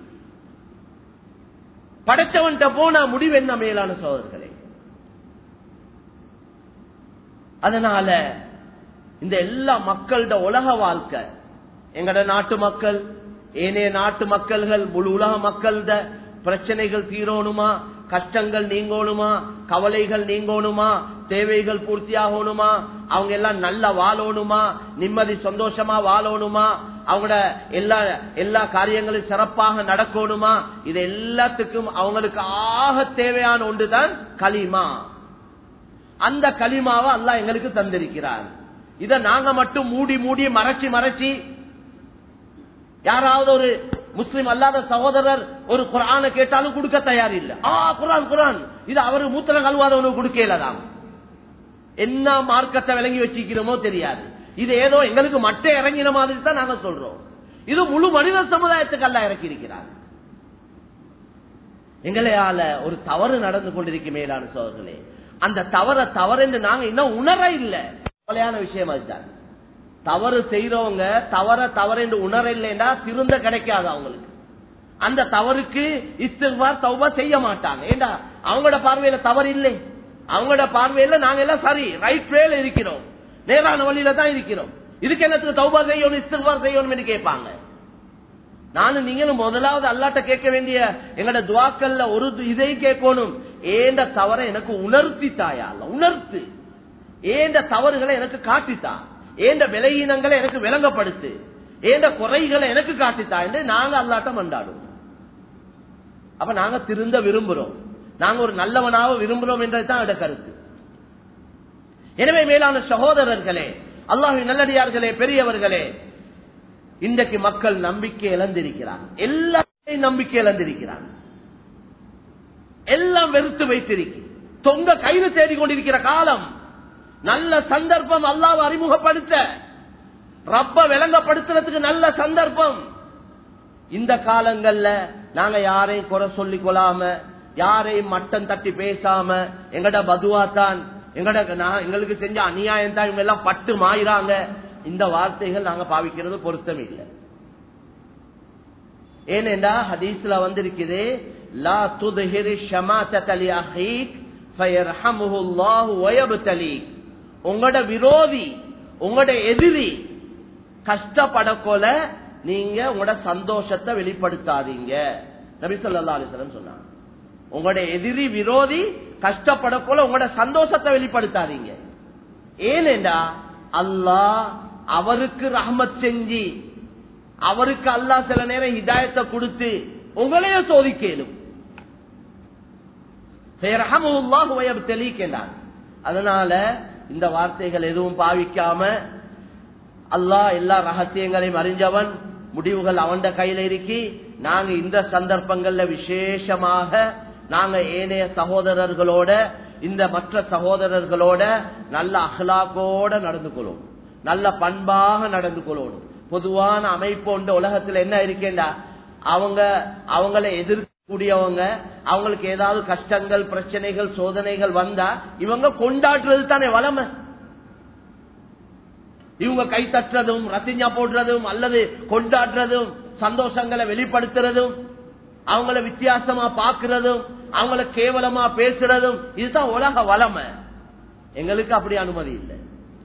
படைச்சவன்கிட்ட போனா முடிவு என்ன மேலான சோதர்களே அதனால இந்த எல்லா மக்களோட உலக வாழ்க்கை எங்கட நாட்டு மக்கள் ஏனைய நாட்டு மக்கள்கள் முழு உலக மக்கள்த பிரச்சனைகள் தீரணுமா கஷ்டங்கள் நீங்கணுமா கவலைகள் நீங்கணுமா தேவைகள் பூர்த்தி ஆகணுமா அவங்க எல்லாம் நல்லா வாழணுமா நிம்மதி சந்தோஷமா வாழணுமா அவங்களோட எல்லா எல்லா காரியங்களும் சிறப்பாக நடக்கணுமா இது எல்லாத்துக்கும் அவங்களுக்கு ஆக தேவையான ஒன்றுதான் களிமா அந்த களிமாவை அல்லாஹ் எங்களுக்கு தந்திருக்கிறார் இத நாங்க மட்டும் மூடி மூடி மறைச்சி மறைச்சி யாராவது ஒரு முஸ்லிம் அல்லாத சகோதரர் ஒரு குரான கேட்டாலும் கொடுக்க தயார் இல்ல ஆ குரான் குரான் இது அவரு மூத்திர கல்வாதவனுக்கு கொடுக்கலதான் என்ன மார்க்கத்தை விளங்கி வச்சிக்கிறோமோ தெரியாது இது ஏதோ எங்களுக்கு மட்டை இறங்கின மாதிரி தான் நாங்க சொல்றோம் இது முழு மனித சமுதாயத்துக்கு அல்ல இறக்கி இருக்கிறார் எங்களையால ஒரு தவறு நடந்து கொண்டிருக்க மேலான சோதர்களே அந்த தவற தவறு என்று நாங்க இன்னும் உணர இல்லை கவலையான விஷயம் அதுதான் தவறு செய்யறவங்க தவற தவறு என்று உணர இல்லைன்னா திருந்த கிடைக்காது அவங்களுக்கு அந்த தவறுக்கு இஸ்திர்வார் தௌபா செய்ய மாட்டாங்க ஏண்டா அவங்களோட பார்வையில தவறு இல்லை அவங்களோட பார்வையில நாங்க எல்லாம் சரி ரைட் வேல இருக்கிறோம் நேரான வழியில தான் இருக்கிறோம் இதுக்கு என்னத்துக்கு தௌபா செய்யணும் இஸ்திர்வார் செய்யணும் கேட்பாங்க நானும் நீங்களும் முதலாவது அல்லாட்ட கேட்க வேண்டிய எங்கட துவாக்கல்ல ஒரு இதை கேட்கணும் ஏண்ட தவற எனக்கு உணர்த்தி தாயா உணர்த்து ஏண்ட தவறுகளை எனக்கு காட்டித்தா ஏண்ட விலையினங்களை எனக்கு விளங்கப்படுத்து ஏண்ட குறைகளை எனக்கு காட்டித்தா என்று நாங்க அல்லாட்டம் கொண்டாடுவோம் அப்ப நாங்க திருந்த விரும்புறோம் நாங்க ஒரு நல்லவனாக விரும்புறோம் என்றதுதான் என்னோட கருத்து எனவே மேலான சகோதரர்களே அல்லாஹின் நல்லடியார்களே பெரியவர்களே இன்றைக்கு மக்கள் நம்பிக்கை இழந்திருக்கிறார் எல்லாத்தையும் நம்பிக்கை இழந்திருக்கிறார் எல்லாம் வெறுத்து வைத்திருக்கு தொங்க கைது தேடி கொண்டிருக்கிற காலம் நல்ல சந்தர்ப்பம் அல்லாவை அறிமுகப்படுத்த ரப்ப விளங்கப்படுத்துறதுக்கு நல்ல சந்தர்ப்பம் இந்த காலங்கள்ல நாங்க யாரையும் குறை சொல்லிக் கொள்ளாம யாரையும் மட்டம் தட்டி பேசாம எங்கட பதுவா தான் எங்கட எங்களுக்கு செஞ்ச அநியாயம் தான் இவங்க எல்லாம் பட்டு மாயிறாங்க இந்த வார்த்தைகள் நாங்க பாவிக்கிறது பொருத்தம் இல்லை ஏனென்றா ஹதீஸ்ல வந்திருக்குது லா துதுஹிரி ஷமாத்தலி அஹீக் ஃபயர்ஹமுஹு அல்லாஹு வயப்தலீக் உங்களோட விரோதி உங்களோட எதிரி கஷ்டப்படக்கொல நீங்க உங்களோட சந்தோஷத்தை வெளிப்படுத்தாதீங்க நபி சொல்லா அலிஸ்லம் சொன்னாங்க உங்களோட எதிரி விரோதி கஷ்டப்படக்கொல உங்களோட சந்தோஷத்தை வெளிப்படுத்தாதீங்க ஏனென்றா அல்லாஹ் அவருக்கு ரஹமத் செஞ்சு அவருக்கு அல்லாஹ் சில நேரம் ஹிதாயத்தை கொடுத்து உங்களையே சோதிக்கலும் அதனால இந்த வார்த்தைகள் எதுவும் பாவிக்காம அல்லாஹ் எல்லா ரகசியங்களையும் அறிஞ்சவன் முடிவுகள் அவன் கையில இருக்கி நாங்க இந்த சந்தர்ப்பங்கள்ல விசேஷமாக நாங்க ஏனைய சகோதரர்களோட இந்த மற்ற சகோதரர்களோட நல்ல அஹ்லாக்கோட நடந்து கொள்ளும் நல்ல பண்பாக நடந்து கொள்ளணும் பொதுவான அமைப்பு உண்டு உலகத்துல என்ன இருக்கேண்டா அவங்க அவங்கள எதிர்க்கக்கூடியவங்க அவங்களுக்கு ஏதாவது கஷ்டங்கள் பிரச்சனைகள் சோதனைகள் வந்தா இவங்க கொண்டாடுறது தானே வளமை இவங்க கை தட்டுறதும் ரத்திஞ்சா போடுறதும் அல்லது கொண்டாடுறதும் சந்தோஷங்களை வெளிப்படுத்துறதும் அவங்கள வித்தியாசமா பாக்குறதும் அவங்கள கேவலமா பேசுறதும் இதுதான் உலக வளமை எங்களுக்கு அப்படி அனுமதி இல்லை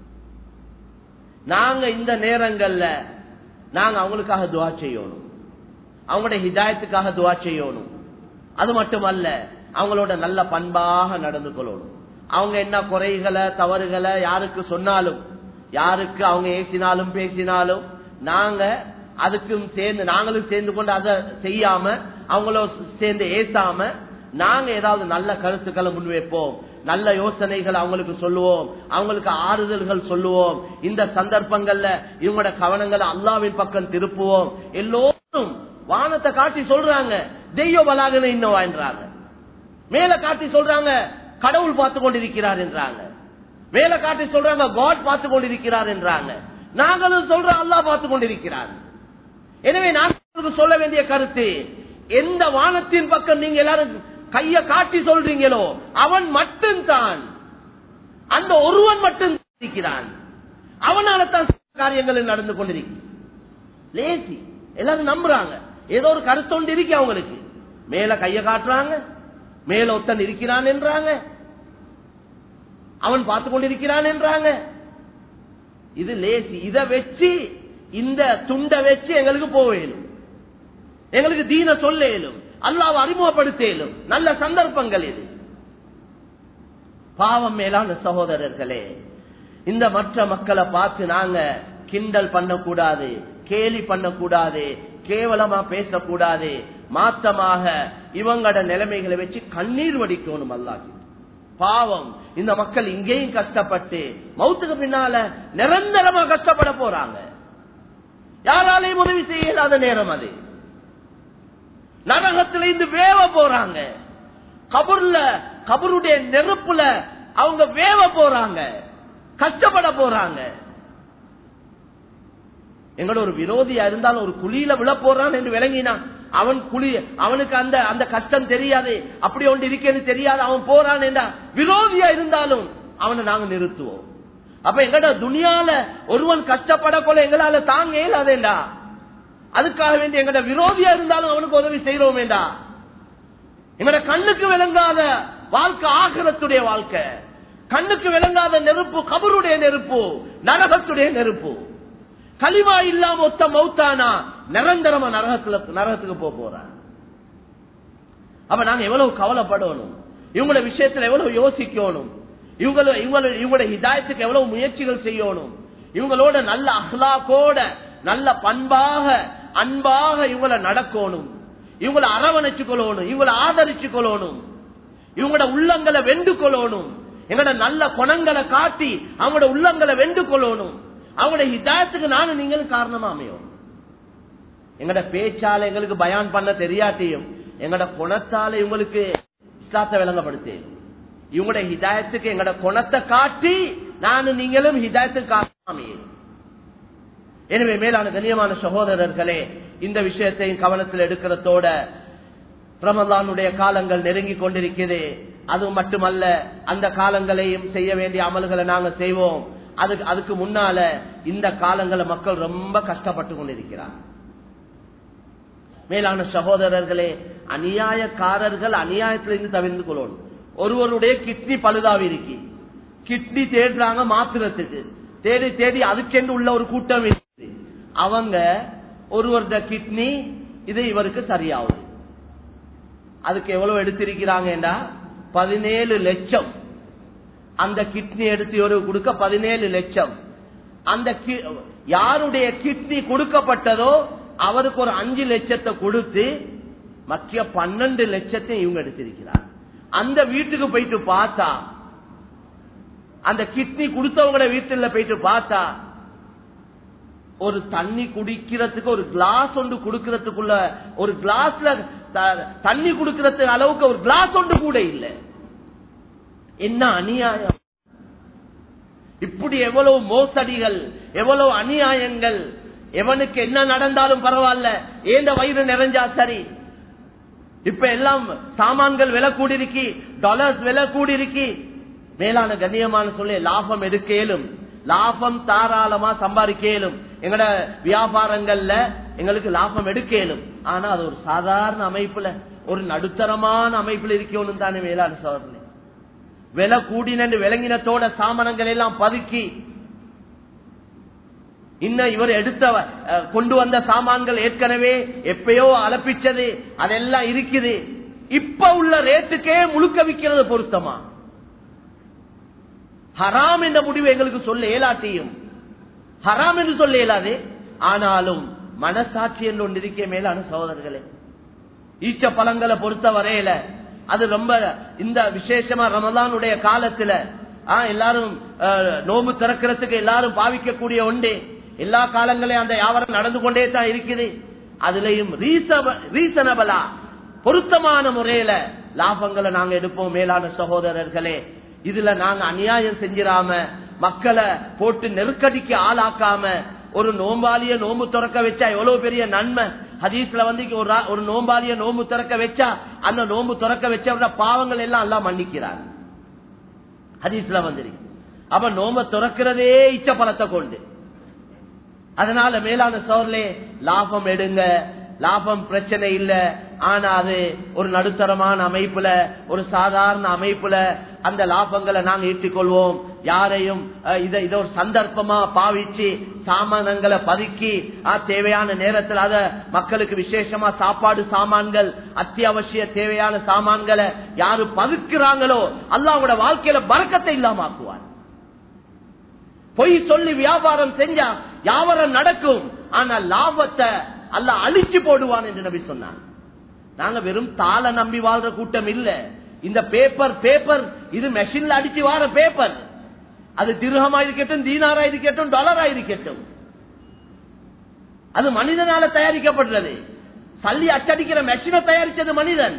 நாங்க இந்த நேரங்கள்ல நாங்க அவங்களுக்காக துவா செய்யணும் அவங்களுடைய ஹிதாயத்துக்காக துவா செய்யணும் அது மட்டுமல்ல அவங்களோட நல்ல பண்பாக நடந்து கொள்ளணும் அவங்க என்ன குறைகளை தவறுகளை யாருக்கு சொன்னாலும் யாருக்கு அவங்க ஏசினாலும் பேசினாலும் நாங்க அதுக்கும் சேர்ந்து நாங்களும் சேர்ந்து கொண்டு அதை செய்யாம அவங்களோ சேர்ந்து ஏசாம நாங்க ஏதாவது நல்ல கருத்துக்களை முன்வைப்போம் நல்ல யோசனைகள் அவங்களுக்கு சொல்லுவோம் அவங்களுக்கு ஆறுதல்கள் சொல்லுவோம் இந்த சந்தர்ப்பங்கள்ல இவங்களோட கவனங்களை அல்லாவின் பக்கம் திருப்புவோம் எல்லோரும் வானத்தை காட்டி சொல்றாங்க தெய்வ பலாகன இன்னும் வாழ்றாங்க மேல காட்டி சொல்றாங்க கடவுள் பார்த்து கொண்டிருக்கிறார் என்றாங்க மேல காட்டி சொல்றாங்க காட் பார்த்து கொண்டிருக்கிறார் என்றாங்க நாங்களும் சொல்றோம் அல்லா பார்த்து கொண்டிருக்கிறார் எனவே நான் சொல்ல வேண்டிய கருத்து எந்த வானத்தின் பக்கம் நீங்க எல்லாரும் கைய காட்டி சொல்றீங்களோ அவன் மட்டும்தான் அந்த ஒருவன் மட்டும் இருக்கிறான் அவனால தான் காரியங்கள் நடந்து கொண்டிருக்கு லேசி எல்லாரும் நம்புறாங்க ஏதோ ஒரு கருத்தொண்டு இருக்கு அவங்களுக்கு மேல கைய காட்டுறாங்க மேல ஒத்தன் இருக்கிறான் என்றாங்க அவன் பார்த்து கொண்டிருக்கிறான் என்றாங்க இது லேசி இத வச்சு இந்த துண்டை வச்சு எங்களுக்கு போவேலும் எங்களுக்கு தீன சொல்ல இயலும் அல்லாவை அறிமுகப்படுத்த இயலும் நல்ல சந்தர்ப்பங்கள் இது பாவம் மேலான சகோதரர்களே இந்த மற்ற மக்களை பார்த்து நாங்க கிண்டல் பண்ணக்கூடாது கேலி பண்ணக்கூடாது கேவலமா பேசக்கூடாது மாத்தமாக இவங்களோட நிலைமைகளை வச்சு கண்ணீர் வடிக்கணும் அல்லாஹ் பாவம் இந்த மக்கள் இங்கேயும் கஷ்டப்பட்டு மௌத்துக்கு பின்னால நிரந்தரமா கஷ்டப்பட போறாங்க யாராலையும் உதவி செய்யலாத நேரம் அது நரகத்திலிருந்து வேவ போறாங்க கபூர்ல கபருடைய நெருப்புல அவங்க வேவ போறாங்க கஷ்டப்பட போறாங்க எங்களோட ஒரு விரோதியா இருந்தாலும் ஒரு குழியில விழ போறான் என்று விளங்கினான் அவன் குழி அவனுக்கு அந்த அந்த கஷ்டம் தெரியாது அப்படி ஒன்று இருக்கேன்னு தெரியாது அவன் போறான் என்றா விரோதியா இருந்தாலும் அவனை நாங்க நிறுத்துவோம் அப்ப எங்கட துணியால ஒருவன் கஷ்டப்பட கொள்ள எங்களால தாங்க இயலாதேண்டா அதுக்காக வேண்டி எங்கட விரோதியா இருந்தாலும் அவனுக்கு உதவி செய்யறோம் வேண்டா எங்கட கண்ணுக்கு விளங்காத வாழ்க்கை ஆகிரத்துடைய வாழ்க்கை கண்ணுக்கு விளங்காத நெருப்பு கபருடைய நெருப்பு நரகத்துடைய நெருப்பு களிமா இல்லாம ஒத்த மௌத்தானா நிரந்தரமா நரகத்துல நரகத்துக்கு போக போறான் அப்ப நாங்க எவ்வளவு கவலைப்படணும் இவங்களோட விஷயத்துல எவ்வளவு யோசிக்கணும் இவங்கள இவங்கள இவங்களோட ஹிதாயத்துக்கு எவ்வளவு முயற்சிகள் செய்யணும் இவங்களோட நல்ல அஹ்லாக்கோட நல்ல பண்பாக அன்பாக இவங்கள நடக்கணும் இவங்களை அரவணைச்சு கொள்ளணும் இவங்களை ஆதரிச்சு கொள்ளணும் இவங்களோட உள்ளங்களை வெண்டு கொள்ளணும் எங்களோட நல்ல குணங்களை காட்டி அவங்களோட உள்ளங்களை வெண்டு கொள்ளணும் அவங்களோட ஹிதாயத்துக்கு நானும் நீங்களும் காரணமா அமையும் எங்கட பேச்சால எங்களுக்கு பயான் பண்ண தெரியாட்டியும் எங்கட குணத்தால இவங்களுக்கு இஸ்லாத்தை விளங்கப்படுத்து இவங்களோட ஹிதாயத்துக்கு எங்கட குணத்தை காட்டி நானும் நீங்களும் ஹிதாயத்துக்கு காரணமா அமையும் எனவே மேலான கண்ணியமான சகோதரர்களே இந்த விஷயத்தையும் கவனத்தில் எடுக்கிறதோட ரமலானுடைய காலங்கள் நெருங்கி கொண்டிருக்கிறது அது மட்டுமல்ல அந்த காலங்களையும் செய்ய வேண்டிய அமல்களை நாங்க செய்வோம் அதுக்கு அதுக்கு முன்னால இந்த காலங்களை மக்கள் ரொம்ப கஷ்டப்பட்டு கொண்டிருக்கிறார் மேலான சகோதரர்களே அநியாயக்காரர்கள் அநியாயத்திலிருந்து தவிர்த்து கொள்ளணும் ஒருவருடைய கிட்னி பழுதாவி இருக்கு கிட்னி தேடுறாங்க மாத்திரத்துக்கு தேடி தேடி அதுக்கென்று உள்ள ஒரு கூட்டம் இருக்கு அவங்க ஒருவருடைய கிட்னி இது இவருக்கு சரியாகுது அதுக்கு எவ்வளவு எடுத்திருக்கிறாங்கடா பதினேழு லட்சம் அந்த கிட்னி எடுத்து ஒரு கொடுக்க பதினேழு லட்சம் அந்த யாருடைய கிட்னி கொடுக்கப்பட்டதோ அவருக்கு ஒரு அஞ்சு லட்சத்தை கொடுத்து மற்ற பன்னெண்டு லட்சத்தை இவங்க எடுத்திருக்கிறார் அந்த வீட்டுக்கு போயிட்டு பார்த்தா அந்த கிட்னி கொடுத்தவங்கள வீட்டுல போயிட்டு பார்த்தா ஒரு தண்ணி குடிக்கிறதுக்கு ஒரு கிளாஸ் ஒன்று குடுக்கிறதுக்குள்ள ஒரு கிளாஸ்ல தண்ணி குடுக்கிறதுக்கு அளவுக்கு ஒரு கிளாஸ் ஒன்று கூட இல்லை என்ன அநியாயம் இப்படி எவ்வளவு மோசடிகள் எவ்வளவு அநியாயங்கள் எவனுக்கு என்ன நடந்தாலும் பரவாயில்ல ஏந்த வயிறு நிறைஞ்சா சரி இப்ப எல்லாம் சாமான்கள் விலை கூடிருக்கி டாலர்ஸ் விலை கூடிருக்கி மேலான கண்ணியமான சொல்லி லாபம் எடுக்கலும் லாபம் தாராளமா சம்பாதிக்கலும் எங்கட வியாபாரங்கள்ல எங்களுக்கு லாபம் எடுக்கலும் ஆனா அது ஒரு சாதாரண அமைப்புல ஒரு நடுத்தரமான அமைப்புல இருக்கணும் தானே மேலான சோதனை விலை கூடினு விளங்கினத்தோட சாமானங்கள் எல்லாம் பதுக்கி இன்னும் இவர் எடுத்த கொண்டு வந்த சாமான்கள் ஏற்கனவே எப்பயோ அலப்பிச்சது அதெல்லாம் இருக்குது இப்ப உள்ள ரேட்டுக்கே முழுக்க விற்கிறது பொருத்தமா ஹராம் என்ற முடிவு எங்களுக்கு சொல்ல இயலாட்டியும் ஹராம் என்று சொல்ல இயலாது ஆனாலும் மனசாட்சி என்று ஒன்று இருக்க மேலான சகோதரர்களே ஈச்ச பழங்களை பொறுத்த வரையில அது ரொம்ப இந்த விசேஷமா ரமதானுடைய காலத்துல எல்லாரும் நோம்பு திறக்கிறதுக்கு எல்லாரும் பாவிக்கக்கூடிய ஒன்று எல்லா காலங்களையும் அந்த வியாபாரம் நடந்து கொண்டே தான் இருக்குது அதுலயும் ரீசனபிளா பொருத்தமான முறையில லாபங்களை நாங்க எடுப்போம் மேலான சகோதரர்களே இதுல நாங்க அநியாயம் செஞ்சிடாம மக்களை போட்டு நெருக்கடிக்கு ஆளாக்காம ஒரு நோம்பாளிய நோம்பு திறக்க வச்சா எவ்வளவு பெரிய நன்மை ஹதீஸ்ல வந்து ஒரு ஒரு நோம்பாளிய நோம்பு திறக்க வச்சா அந்த நோம்பு திறக்க வச்ச பாவங்கள் எல்லாம் எல்லாம் மன்னிக்கிறார் ஹதீஸ்ல வந்துருக்கு அப்ப நோம்ப திறக்கிறதே இச்ச பழத்தை கொண்டு அதனால மேலான சோர்லே லாபம் எடுங்க லாபம் பிரச்சனை இல்ல ஆனா அது ஒரு நடுத்தரமான அமைப்புல ஒரு சாதாரண அமைப்புல அந்த லாபங்களை நாங்க ஈட்டிக் கொள்வோம் யாரையும் அஹ், இதை இதை ஒரு சந்தர்ப்பமா பாவிச்சு சாமானங்களை பதுக்கி அஹ், தேவையான நேரத்தில் அத மக்களுக்கு விசேஷமா சாப்பாடு சாமான்கள் அத்தியாவசிய தேவையான சாமான்களை யாரு பதுக்குறாங்களோ அல்லாவோட வாழ்க்கையில பறக்கத்தை இல்லாம ஆக்குவார் பொய் சொல்லி வியாபாரம் செஞ்சா வியாபாரம் நடக்கும் ஆனா லாபத்தை அல்ல அழிச்சு போடுவான் என்று நபி சொன்னான் நாங்க வெறும் தாள நம்பி வாழ்ற கூட்டம் இல்ல இந்த பேப்பர் பேப்பர் இது மெஷின்ல அடிச்சு வார பேப்பர் அது திருகமா இருக்கட்டும் தீனாரா இருக்கட்டும் டாலரா இருக்கட்டும் அது மனிதனால தயாரிக்கப்படுறது சல்லி அச்சடிக்கிற மெஷினை தயாரிச்சது மனிதன்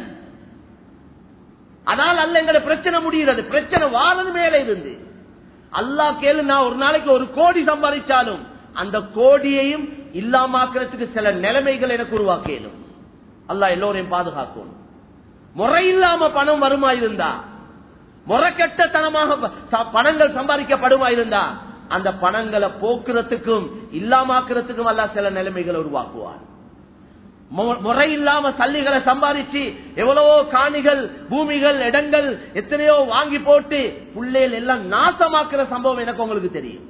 ஆனால் அல்ல எங்களை பிரச்சனை முடிகிறது பிரச்சனை வாரது மேல இருந்து அல்லாஹ் கேளு நான் ஒரு நாளைக்கு ஒரு கோடி சம்பாதிச்சாலும் அந்த கோடியையும் இல்லாமாக்குறதுக்கு சில நிலைமைகள் எனக்கு உருவாக்கணும் அல்லாஹ் எல்லோரையும் பாதுகாக்கணும் முறை இல்லாம பணம் வருமா இருந்தா முறைக்கட்டத்தனமாக ப- ச- பணங்கள் சம்பாதிக்கப்படுமா இருந்தா அந்த பணங்களை போக்குறதுக்கும் இல்லாமாக்குறதுக்கும் அல்லாஹ் சில நிலைமைகளை உருவாக்குவார் மு- முறை இல்லாம சல்லிகளை சம்பாதிச்சு எவ்வளவோ காணிகள் பூமிகள் இடங்கள் எத்தனையோ வாங்கி போட்டு புள்ளைகள் எல்லாம் நாசமாக்குற சம்பவம் எனக்கு உங்களுக்கு தெரியும்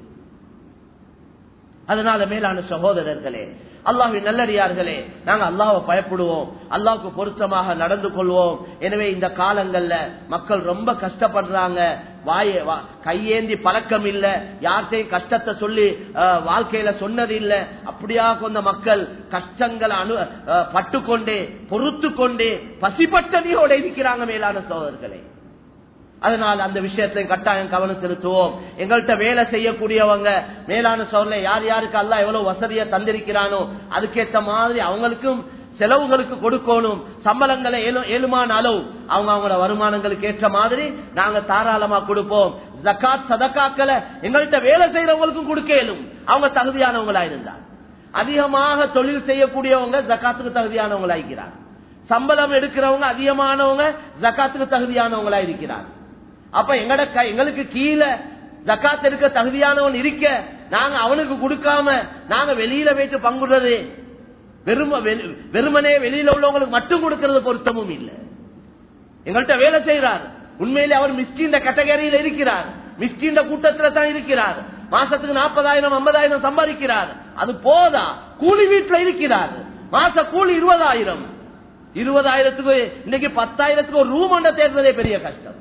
அதனால மேலான சகோதரர்களே அல்லாஹின் நல்லடியார்களே நாங்க அல்லாஹ்வை பயப்படுவோம் அல்லாஹ்வுக்கு பொருத்தமாக நடந்து கொள்வோம் எனவே இந்த காலங்கள்ல மக்கள் ரொம்ப கஷ்டப்படுறாங்க வாய வா- கையேந்தி பழக்கம் இல்ல யார்கிட்டையும் கஷ்டத்தை சொல்லி அஹ், வாழ்க்கையில சொன்னது இல்ல அப்படியா கொண்ட மக்கள் கஷ்டங்களை அனு அஹ், பட்டுக்கொண்டே பொறுத்து கொண்டே பசிப்பட்டனியோட இருக்கிறாங்க மேலான சகோதரர்களே அதனால் அந்த விஷயத்தை கட்டாயம் கவனம் செலுத்துவோம் எங்கள்கிட்ட வேலை செய்யக்கூடியவங்க மேலான சோழல யார் யாருக்கு அல்ல எவ்வளவு வசதியா தந்திருக்கிறானோ அதுக்கேத்த மாதிரி அவங்களுக்கும் செலவுகளுக்கு கொடுக்கணும் சம்பளங்களை ஏழு- ஏழுமான அளவு அவங்க அவங்களோட வருமானங்களுக்கு ஏற்ற மாதிரி நாங்க தாராளமா கொடுப்போம் ஜக்காத் சதக்காக்களை எங்கள்கிட்ட வேலை செய்யறவங்களுக்கும் கொடுக்க இயலும் அவங்க தகுதியானவங்களா இருந்தா அதிகமாக தொழில் செய்யக்கூடியவங்க ஜக்காத்துக்கு தகுதியானவங்களா இருக்கிறார் சம்பளம் எடுக்கிறவங்க அதிகமானவங்க ஜக்காத்துக்கு தகுதியானவங்களா இருக்கிறார் அப்ப எங்கட கை- எங்களுக்கு கீழே ஜக்காத் எடுக்க தகுதியானவன் இருக்க நாங்க அவனுக்கு கொடுக்காம நாங்க வெளியில வைத்து பங்குறது வெறும வெளி- வெறுமனே வெளியில உள்ளவங்களுக்கு மட்டும் கொடுக்கிறது பொருத்தமும் இல்லை எங்கள்கிட்ட வேலை செய்யறார் உண்மையிலே அவர் மிஸ்கின்ற கேட்டகரியில் இருக்கிறார் மிஸ்கின்ற கூட்டத்தில் தான் இருக்கிறார் மாசத்துக்கு நாற்பதாயிரம் ஐம்பதாயிரம் சம்பாதிக்கிறார் அது போதா கூலி வீட்டுல இருக்கிறார் மாச கூலி இருபதாயிரம் இருபதாயிரத்துக்கு இன்னைக்கு பத்தாயிரத்துக்கு ஒரு ரூம் ஒன்றை தேடுறதே பெரிய கஷ்டம்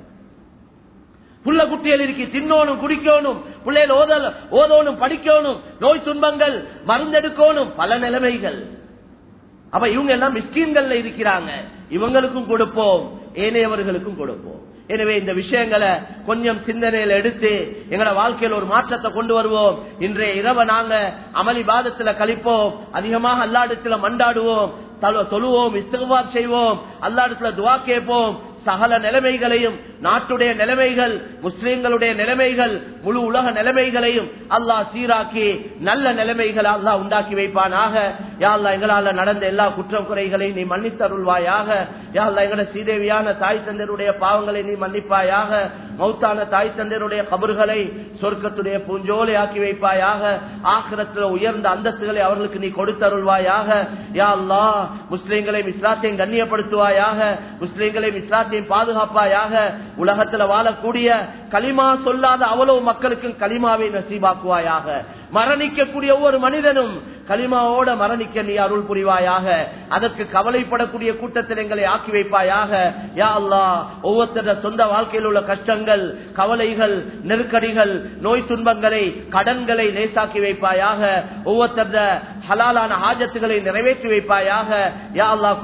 புள்ள குட்டிகள் இருக்கு தின்னோனும் குடிக்கணும் பிள்ளைகள் ஓதல் ஓதோனும் படிக்கணும் நோய் துன்பங்கள் மருந்தெடுக்கணும் பல நிலைமைகள் அப்ப இவங்க எல்லாம் மிஸ்கீன்கள்ல இருக்கிறாங்க இவங்களுக்கும் கொடுப்போம் ஏனையவர்களுக்கும் கொடுப்போம் எனவே இந்த விஷயங்களை கொஞ்சம் சிந்தனையில எடுத்து எங்களோட வாழ்க்கையில் ஒரு மாற்றத்தை கொண்டு வருவோம் இன்றைய இரவை நாங்க அமளி பாதத்துல கழிப்போம் அதிகமாக அல்லாடத்துல மண்டாடுவோம் தல- தொழுவோம் இஸ்திகுபார் செய்வோம் அல்லாடத்துல துவா கேட்போம் சகல நிலைமைகளையும் நாட்டுடைய நிலைமைகள் முஸ்லிம்களுடைய நிலைமைகள் முழு உலக நிலைமைகளையும் அல்லாஹ் சீராக்கி நல்ல நிலைமைகளை அல்லாஹ் உண்டாக்கி வைப்பானாக யா அல்லாஹ் எங்களால நடந்த எல்லா குற்றம் குறைகளையும் நீ மன்னித்தருள்வாயாக யா அல்லாஹ் எங்களோட சீதேவியான தாய் தந்தருடைய பாவங்களை நீ மன்னிப்பாயாக மௌத்தான தாய் தந்தருடைய கபறுகளை சொர்க்கத்துடைய பூஞ்சோலை ஆக்கி வைப்பாயாக ஆக்கிரத்தில் உயர்ந்த அந்தஸ்துகளை அவர்களுக்கு நீ கொடுத்தருள்வாயாக யா அல்லாஹ் முஸ்லிம்களையும் இஸ்லாத்தையும் கண்ணியப்படுத்துவாயாக முஸ்லிம்களையும் இஸ்லாத்தையும் பாதுகாப்பாயாக உலகத்துல வாழக்கூடிய களிமா சொல்லாத அவ்வளவு மக்களுக்கும் களிமாவை நசீபாக்குவாயாக மரணிக்கக்கூடிய ஒவ்வொரு மனிதனும் களிமாவோட மரணிக்க நீ அருள் புரிவாயாக அதற்கு கவலைப்படக்கூடிய கூட்டத்தில் எங்களை ஆக்கி வைப்பாயாக யா அல்லாஹ் ஒவ்வொருத்தர சொந்த வாழ்க்கையில் உள்ள கஷ்டங்கள் கவலைகள் நெருக்கடிகள் நோய் துன்பங்களை கடன்களை லேசாக்கி வைப்பாயாக ஒவ்வொருத்தர ஹலாலான ஆஜத்துகளை நிறைவேற்றி வைப்பாயாக யா அல்லாஹ்